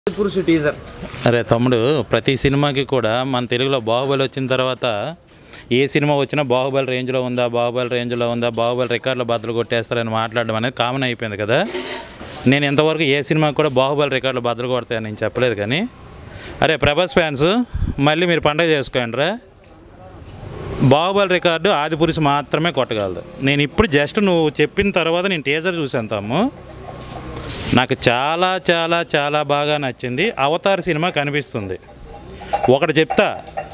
పురుషు teaser అరే తమ్ముడు ప్రతి సినిమాకి కూడా మన తెలుగులో బాహుబలి వచ్చిన తర్వాత ఏ సినిమా వచ్చినా బాహుబలి రేంజ్లో ఉందా బాహుబలి రేంజ్లో ఉందా బాహుబలి రికార్డులు బద్దలు కొట్టేస్తారని మాట్లాడడం అనేది కామన్ అయిపోయింది కదా నేను ఇంతవరకు ఏ సినిమాకి కూడా బాహుబలి రికార్డులు బద్దలు కొడతాయని నేను చెప్పలేదు కానీ అరే ప్రభాస్ ఫ్యాన్స్ మళ్ళీ మీరు పండగ చేసుకోండి రా బాహుబలి రికార్డు ఆది పురుషు మాత్రమే కొట్టగలదు నేను ఇప్పుడు జస్ట్ నువ్వు చెప్పిన తర్వాత నేను టీజర్ చూసాను తమ్ము నాకు చాలా చాలా చాలా బాగా నచ్చింది అవతార్ సినిమా కనిపిస్తుంది ఒకటి చెప్తా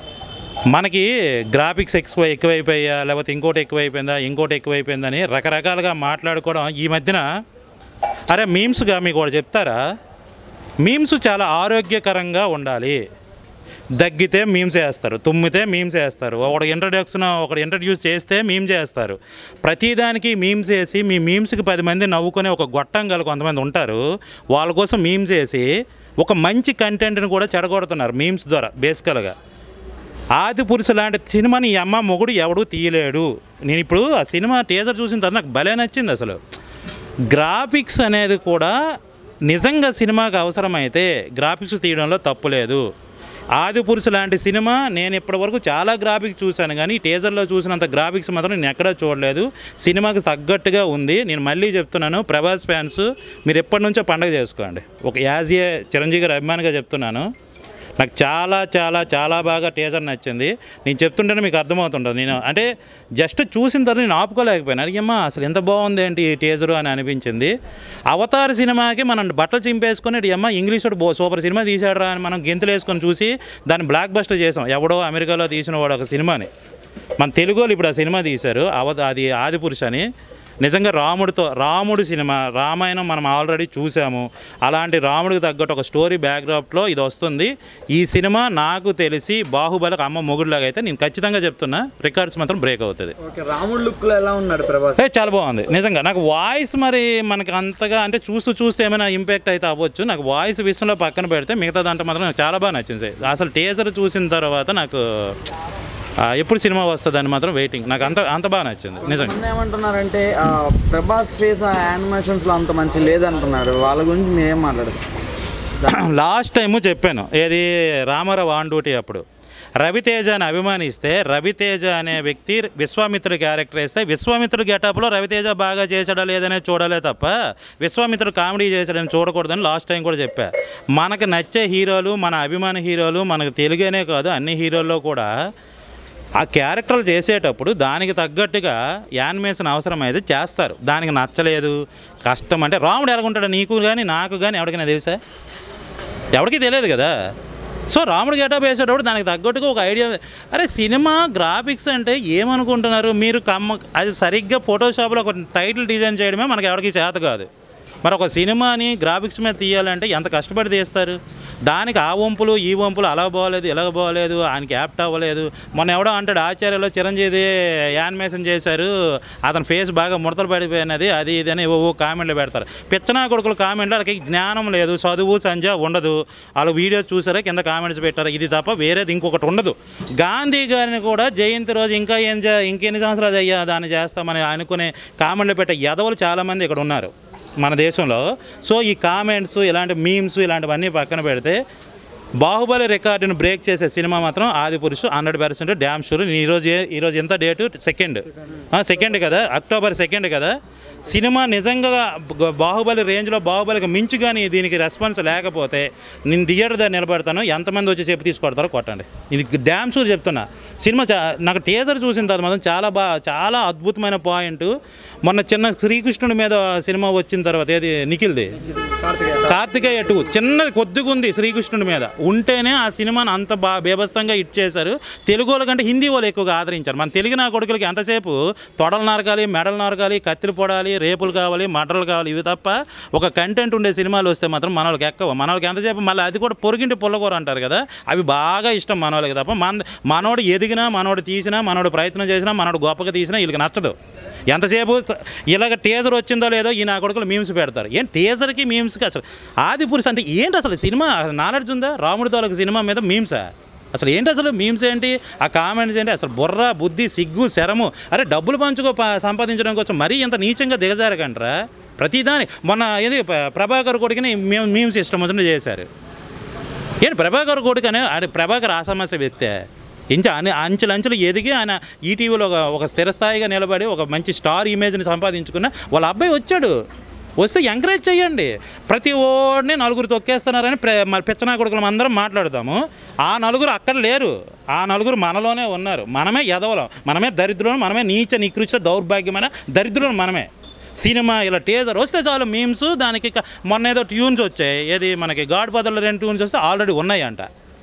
మనకి గ్రాఫిక్స్ ఎక్కువ ఎక్కువైపోయా లేకపోతే ఇంకోటి ఎక్కువైపోయిందా ఇంకోటి ఎక్కువైపోయిందని రకరకాలుగా మాట్లాడుకోవడం ఈ మధ్యన అరే మీమ్స్గా మీకు ఒకటి చెప్తారా మీమ్స్ చాలా ఆరోగ్యకరంగా ఉండాలి దగ్గితే మీమ్స్ వేస్తారు తుమ్మితే మీమ్స్ వేస్తారు ఒకటి ఇంట్రడక్షన్ ఒకటి ఇంట్రడ్యూస్ చేస్తే మీమ్ చేస్తారు ప్రతిదానికి మీమ్స్ వేసి మీ మీమ్స్కి పది మంది నవ్వుకునే ఒక గొట్టం గల కొంతమంది ఉంటారు వాళ్ళ కోసం మీమ్స్ వేసి ఒక మంచి కంటెంట్ని కూడా చెడగొడుతున్నారు మీమ్స్ ద్వారా బేసికల్గా ఆది పురుషు లాంటి సినిమాని ఈ అమ్మ మొగుడు ఎవడూ తీయలేడు నేను ఇప్పుడు ఆ సినిమా టీజర్ చూసిన తర్వాత నాకు భలే నచ్చింది అసలు గ్రాఫిక్స్ అనేది కూడా నిజంగా సినిమాకి అవసరమైతే గ్రాఫిక్స్ తీయడంలో తప్పు లేదు ఆది పురుషు లాంటి సినిమా నేను ఇప్పటివరకు చాలా గ్రాఫిక్స్ చూశాను కానీ టీజర్లో చూసినంత గ్రాఫిక్స్ మాత్రం నేను ఎక్కడా చూడలేదు సినిమాకి తగ్గట్టుగా ఉంది నేను మళ్ళీ చెప్తున్నాను ప్రభాస్ ఫ్యాన్స్ మీరు ఎప్పటి నుంచో పండగ చేసుకోండి ఒక యాజ్ ఏ చిరంజీవి గారి అభిమానిగా చెప్తున్నాను నాకు చాలా చాలా చాలా బాగా టీజర్ నచ్చింది నేను చెప్తుంటేనే మీకు అర్థమవుతుంటుంది నేను అంటే జస్ట్ చూసిన తర్వాత నేను ఆపుకోలేకపోయాను అడిగమ్మా అసలు ఎంత బాగుంది ఏంటి ఈ టీజరు అని అనిపించింది అవతార్ సినిమాకి మనం బట్టలు చింపేసుకొని ఇటు అమ్మ ఇంగ్లీష్ బో సూపర్ సినిమా తీసాడు అని మనం గెంతులు వేసుకొని చూసి దాన్ని బ్లాక్ బస్టర్ చేసాం ఎవడో అమెరికాలో తీసిన వాడు ఒక సినిమాని మన తెలుగు వాళ్ళు ఇప్పుడు ఆ సినిమా తీశారు అవ అది ఆదిపురుష్ అని నిజంగా రాముడితో రాముడు సినిమా రామాయణం మనం ఆల్రెడీ చూసాము అలాంటి రాముడికి తగ్గట్టు ఒక స్టోరీ బ్యాక్డ్రాప్లో ఇది వస్తుంది ఈ సినిమా నాకు తెలిసి బాహుబలికి అమ్మ మొగుడులాగా అయితే నేను ఖచ్చితంగా చెప్తున్నా రికార్డ్స్ మాత్రం బ్రేక్ అవుతుంది ఓకే రాముడు లుక్ లో ఎలా ఉన్నాడు ప్రభాస్ ఏ చాలా బాగుంది నిజంగా నాకు వాయిస్ మరి మనకి అంతగా అంటే చూస్తూ చూస్తే ఏమైనా ఇంపాక్ట్ అయితే అవ్వచ్చు నాకు వాయిస్ విషయంలో పక్కన పెడితే మిగతా దాంట్లో మాత్రం నాకు చాలా బాగా నచ్చింది అసలు టీజర్ చూసిన తర్వాత నాకు ఆ, ఎప్పుడు సినిమా వస్తుందని మాత్రం వెయిటింగ్ నాకు అంత అంత బాగా నచ్చింది నిజంగా కొంతమంది ఏమంటున్నారంటే ఆ, ప్రభాస్ ఫేస్ ఆ యానిమేషన్స్ లో అంత మంచి లేదంటున్నారు వాళ్ళ గురించి మీరేం మాట్లాడదు లాస్ట్ టైము చెప్పాను ఏది రామారావు ఆన్ డ్యూటీ అప్పుడు రవితేజని అభిమానిస్తే రవితేజ అనే వ్యక్తి విశ్వామిత్రుడి క్యారెక్టర్ వేస్తే విశ్వామిత్రుడి గెటప్లో రవితేజ బాగా చేసాడా లేదనే చూడలే తప్ప విశ్వామిత్రుడు కామెడీ చేశాడని చూడకూడదని లాస్ట్ టైం కూడా చెప్పా మనకు నచ్చే హీరోలు మన అభిమాన హీరోలు మనకు తెలుగనే కాదు అన్ని హీరోల్లో కూడా ఆ క్యారెక్టర్లు చేసేటప్పుడు దానికి తగ్గట్టుగా యానిమేషన్ అవసరమైతే చేస్తారు దానికి నచ్చలేదు కష్టం అంటే రాముడు ఎలాగుంటాడు నీకు కానీ నాకు కానీ ఎవరికైనా తెలుసా ఎవరికి తెలియదు కదా సో రాముడు గెటప్ వేసేటప్పుడు దానికి తగ్గట్టుగా ఒక ఐడియా అరే సినిమా గ్రాఫిక్స్ అంటే ఏమనుకుంటున్నారు మీరు కమ్మ అది సరిగ్గా ఫోటోషాప్లో ఒక టైటిల్ డిజైన్ చేయడమే మనకి ఎవరికి చేత కాదు మరి ఒక సినిమాని గ్రాఫిక్స్ మీద తీయాలంటే ఎంత కష్టపడి తీస్తారు దానికి ఆ వంపులు ఈ వంపులు అలా బాగోలేదు ఇలా బాగోలేదు ఆయనకి యాప్ట్ అవ్వలేదు మొన్న ఎవడో అంటాడు ఆచార్యలో చిరంజీవి యానిమేషన్ చేశారు అతని ఫేస్ బాగా ముడతలు పడిపోయినది అది ఇది అని ఓ కామెంట్లు పెడతారు పిచ్చనా కొడుకులు కామెంట్లు వాళ్ళకి జ్ఞానం లేదు చదువు సంజ ఉండదు వాళ్ళు వీడియోస్ చూసారా కింద కామెంట్స్ పెట్టారు ఇది తప్ప వేరేది ఇంకొకటి ఉండదు గాంధీ గారిని కూడా జయంతి రోజు ఇంకా ఏం చే ఇంకెన్ని సంవత్సరాలు అయ్యా దాన్ని చేస్తామని అనుకునే కామెంట్లు పెట్టే యదవులు చాలామంది ఇక్కడ ఉన్నారు మన దేశంలో సో ఈ కామెంట్స్ ఇలాంటి మీమ్స్ ఇలాంటివన్నీ పక్కన పెడితే బాహుబలి రికార్డును బ్రేక్ చేసే సినిమా మాత్రం Adipurush hundred percent damn sure ఈరోజు ఏ- ఈరోజు ఎంత డేటు సెకండ్ సెకండ్ కదా అక్టోబర్ సెకండ్ కదా సినిమా నిజంగా బ- బాహుబలి రేంజ్లో బాహుబలికి మించి కానీ దీనికి రెస్పాన్స్ లేకపోతే నేను థియేటర్ దగ్గర నిలబడతాను ఎంతమంది వచ్చి చెప్పి తీసుకొడతారో కొట్టండి ఇది డ్యామ్ షూర్ చెప్తున్నా సినిమా చా నాకు టీజర్ చూసిన తర్వాత మాత్రం చాలా బాగా చాలా అద్భుతమైన పాయింట్ మొన్న చిన్న శ్రీకృష్ణుడి మీద సినిమా వచ్చిన తర్వాత ఏది నిఖిల్ది కార్తికేయ టూ చిన్నది కొద్దిగా ఉంది శ్రీకృష్ణుడి మీద ఉంటేనే ఆ సినిమాని అంత బా బేబస్తంగా హిట్ చేశారు తెలుగు వాళ్ళ కంటే హిందీ వాళ్ళు ఎక్కువగా ఆదరించారు మన తెలుగు నా కొడుకులకి ఎంతసేపు తొడలు నరకాలి మెడలు నరకాలి కత్తిలు పొడాలి రేపులు కావాలి మటర్లు కావాలి ఇవి తప్ప ఒక కంటెంట్ ఉండే సినిమాలు వస్తే మాత్రం మన వాళ్ళకి ఎక్కువ మన వాళ్ళకి ఎంతసేపు మళ్ళీ అది కూడా పొరుగింటి పుల్లకూర అంటారు కదా అవి బాగా ఇష్టం మన వాళ్ళకి తప్ప మన మనోడు ఎదిగినా మనోడు తీసినా మనోడు ప్రయత్నం చేసినా మనోడు గొప్పగా తీసినా వీళ్ళకి నచ్చదు ఎంతసేపు ఇలాగ టీజర్ వచ్చిందో లేదో ఈ నా కొడుకులు మీమ్స్ పెడతారు ఏం టీజర్కి మీమ్స్కి అసలు ఆది పురుష్ అంటే ఏంటి అసలు సినిమా నాలెడ్జ్ ఉందా రాముడి తోలకు సినిమా మీద మీమ్సా అసలు ఏంటి అసలు మీమ్స్ ఏంటి ఆ కామెంట్స్ ఏంటి అసలు బుర్ర బుద్ధి సిగ్గు శరము అరే డబ్బులు పంచుకో ప- సంపాదించడం కోసం మరీ ఇంత నీచంగా దిగజారకంటారా ప్రతిదాని మొన్న ఏది ప- ప్రభాకర్ కొడుకుని మేము మీమ్స్ ఇష్టం వచ్చినట్టు చేశారు ఏంటి ప్రభాకర్ కొడుకు అనే ఆయన ప్రభాకర్ ఆ సమస్య వ్యక్తే ఇంచ అని అంచెలంచెలు ఎదిగి ఆయన ఈటీవీలో ఒక ఒక స్థిరస్థాయిగా నిలబడి ఒక మంచి స్టార్ ఇమేజ్ని సంపాదించుకున్న వాళ్ళ అబ్బాయి వచ్చాడు వస్తే ఎంకరేజ్ చేయండి ప్రతి ఓడిని నలుగురు తొక్కేస్తున్నారని ప్ర మరి పిచ్చనా కొడుకులు అందరం మాట్లాడతాము ఆ నలుగురు అక్కడ లేరు ఆ నలుగురు మనలోనే ఉన్నారు మనమే ఎదవలం మనమే దరిద్రులం మనమే నీచ నికృష్ట దౌర్భాగ్యమైన దరిద్రులం మనమే సినిమా ఇలా టేజర్ వస్తే చాలు మీమ్స్ దానికి ఇక మొన్న ఏదో ట్యూన్స్ వచ్చాయి ఏది మనకి గాడ్ ఫాదర్లో రెండు ట్యూన్స్ వస్తే ఆల్రెడీ ఉన్నాయంట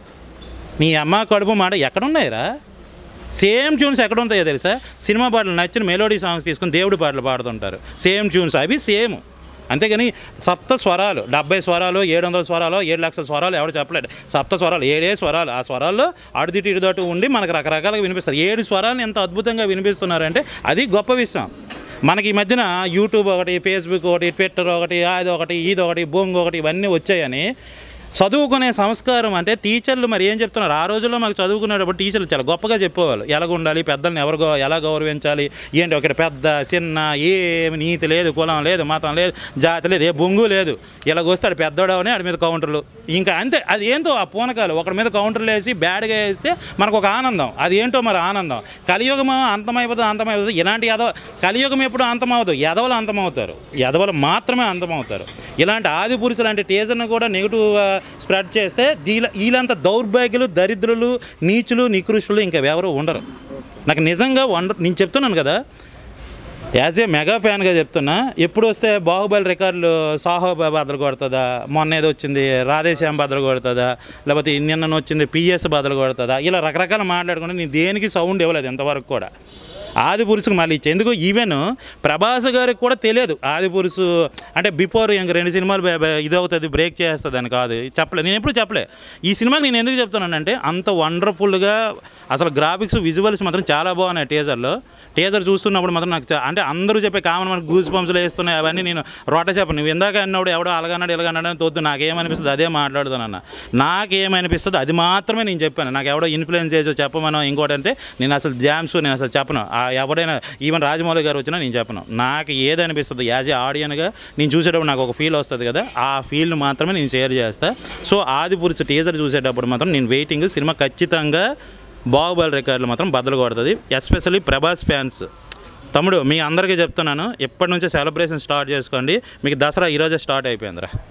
మీ అమ్మ కడుపు మాట ఎక్కడున్నాయిరా సేమ్ ట్యూన్స్ ఎక్కడ ఉంటాయో తెలుసా సినిమా పాటలు నచ్చిన మెలోడీ సాంగ్స్ తీసుకుని దేవుడి పాటలు పాడుతుంటారు సేమ్ ట్యూన్స్ అవి సేమ్ అంతేగాని సప్త స్వరాలు డెబ్బై స్వరాలు ఏడు వందల స్వరాలు ఏడు లక్షల స్వరాలు ఎవరు చెప్పలేడు సప్త స్వరాలు ఏడే స్వరాలు ఆ స్వరాల్లో అడుదిటి ఇటుదటు ఉండి మనకు రకరకాలుగా వినిపిస్తారు ఏడు స్వరాలను ఎంత అద్భుతంగా వినిపిస్తున్నారంటే అది గొప్ప విషయం మనకి ఈ మధ్యన యూట్యూబ్ ఒకటి ఫేస్బుక్ ఒకటి ట్విట్టర్ ఒకటి అది ఒకటి ఇది ఒకటి బొంగు ఒకటి ఇవన్నీ వచ్చాయని చదువుకునే సంస్కారం అంటే టీచర్లు మరి ఏం చెప్తున్నారు ఆ రోజుల్లో మాకు చదువుకునేటప్పుడు టీచర్లు చాలా గొప్పగా చెప్పేవాళ్ళు ఎలాగ ఉండాలి పెద్దల్ని ఎవరు గౌ- ఎలా గౌరవించాలి ఏంటి ఒకటి పెద్ద చిన్న ఏమి నీతి లేదు కులం లేదు మతం లేదు జాతి లేదు ఏ బొంగు లేదు ఇలాగ వస్తాడు పెద్దోడు అని ఆడి మీద కౌంటర్లు ఇంకా అంతే అది ఏంటో ఆ పూనకాలు ఒకడి మీద కౌంటర్లు వేసి బ్యాడ్గా వేస్తే మనకు ఒక ఆనందం అది ఏంటో మరి ఆనందం కలియుగం అంతమైపోతుంది అంతమైపోతుంది ఇలాంటి ఎదవ కలియుగం ఎప్పుడు అంతమవుతుంది ఎదవలు అంతమవుతారు ఎదవలు మాత్రమే అంతమవుతారు ఇలాంటి ఆది పురుషులు లాంటి టీజర్ను కూడా నెగిటివ్ స్ప్రెడ్ చేస్తే దీల వీళ్ళంత దౌర్భాగ్యులు దరిద్రులు నీచులు నికృష్టులు ఇంకా ఎవరు ఉండరు నాకు నిజంగా వండ నేను చెప్తున్నాను కదా యాజ్ ఏ మెగా ఫ్యాన్గా చెప్తున్నా ఎప్పుడు వస్తే బాహుబలి రికార్డులు సాహో బదులు కొడుతుందా మొన్న ఏదో వచ్చింది రాధేశ్యామ్ బదులు కొడుతుందా లేకపోతే నిన్న వచ్చింది పిఎస్ బదులు కొడుతుందా ఇలా రకరకాల మాట్లాడుకుంటే నేను దేనికి సౌండ్ ఇవ్వలేదు ఎంతవరకు కూడా ఆది పురుషుకు మళ్ళీ ఇచ్చే ఎందుకు ఈవెన్ ప్రభాస్ గారికి కూడా తెలియదు ఆది పురుషు అంటే బిఫోర్ ఇంక రెండు సినిమాలు బే- బే- ఇది అవుతుంది బ్రేక్ చేస్తుంది అని కాదు చెప్పలే నేను ఎప్పుడు చెప్పలే ఈ సినిమాకి నేను ఎందుకు చెప్తున్నానంటే అంత వండర్ఫుల్గా అసలు గ్రాఫిక్స్ విజువల్స్ మాత్రం చాలా బాగున్నాయి టీజర్లో టీజర్ చూస్తున్నప్పుడు మాత్రం నాకు చా- అంటే అందరూ చెప్పే కామన్ మనకు గూస్ పంప్స్లు వేస్తున్నాయి అవన్నీ నేను రోట చెప్పను నువ్వు ఇందాక అన్నప్పుడు ఎవడో అలాగన్నాడు ఇలాగన్నాడు అని తోద్దు నాకేమనిపిస్తుంది అదే మాట్లాడుతానన్న నాకేమనిపిస్తుంది అది మాత్రమే నేను చెప్పాను నాకు ఎవడో ఇన్ఫ్లుయెన్స్ చేసి చెప్పమనో ఇంకోటి అంటే నేను అసలు డ్యామ్స్ నేను అసలు చెప్పను ఆ ఎవడైనా ఈవెన్ రాజమౌళి గారు వచ్చినా నేను చెప్పను నాకు ఏది అనిపిస్తుంది యాజ్ ఏ ఆడియన్గా నేను చూసేటప్పుడు నాకు ఒక ఫీల్ వస్తుంది కదా ఆ ఫీల్ మాత్రమే నేను షేర్ చేస్తా సో ఆది పురుషు టీజర్ చూసేటప్పుడు మాత్రం నేను వెయిటింగ్ సినిమా ఖచ్చితంగా బాహుబలి రికార్డులు మాత్రం బద్దలు కొడుతుంది ఎస్పెషల్లీ ప్రభాస్ ఫ్యాన్స్ తమ్ముడు మీ అందరికీ చెప్తున్నాను ఎప్పటి నుంచే సెలబ్రేషన్ స్టార్ట్ చేసుకోండి మీకు దసరా ఈరోజే స్టార్ట్ అయిపోయిందిరా